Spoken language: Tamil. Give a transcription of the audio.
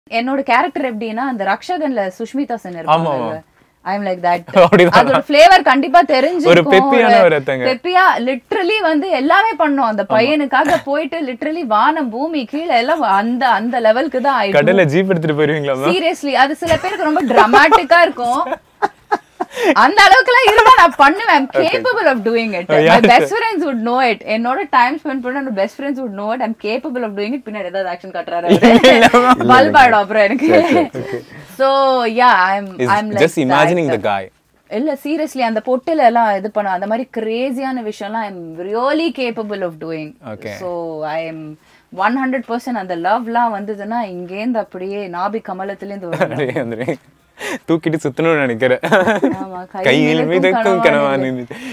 என்னோட கேரக்டர் எப்படின்னா அந்த ரக்ஷகன்ல சுஷ்மிதா சென் ஆமா, இருப்பாங்க ஐ எம் லைக் தட் அப்படிதான். அதோட ஃபிளேவர் கண்டிப்பா தெரிஞ்சு ஒரு பெப்பியான ஒரு ஒருத்தங்க. பெப்பியா லிட்டரலி வந்து எல்லாமே பண்ணோம் அந்த பையனுக்காக போயிட்டு லிட்டரலி வானம் பூமி கீழே எல்லாம் அந்த அந்த லெவலுக்கு தான் ஆயிடும் கடல்ல ஜீப் எடுத்துட்டு போயிருவீங்களா மேம் சீரியஸ்லி அது சில பேருக்கு ரொம்ப டிராமாட்டிக்கா இருக்கும் அந்த அளவுக்குலாம் இருந்தா நான் பண்ணுவேன் capable of doing it my Yeah, best friends would know it என்னோட டைம் ஸ்பெண்ட் பண்ண என்னோட best friends would know it I'm capable of doing it பின்னாடி ஏதாவது ஆக்ஷன் காட்டுறாரு பல்ப் ஆயிடும் அப்புறம் எனக்கு so yeah I am I am just imagining the guy இல்ல சீரியஸ்லி அந்த பொட்டில எல்லாம் இது பண்ண அந்த மாதிரி கிரேசியான விஷயம்லாம் I am really capable of doing Okay. So I am one hundred percent அந்த லவ்லாம் வந்ததுன்னா இங்கேருந்து அப்படியே நாபி கமலத்துலேருந்து வரும் தூக்கிட்டு சுத்தணும்னு நினைக்கிறேன் ஆமா, கை கையில் மிதக்கும் மிதக்கும் கனவானது. கனவானது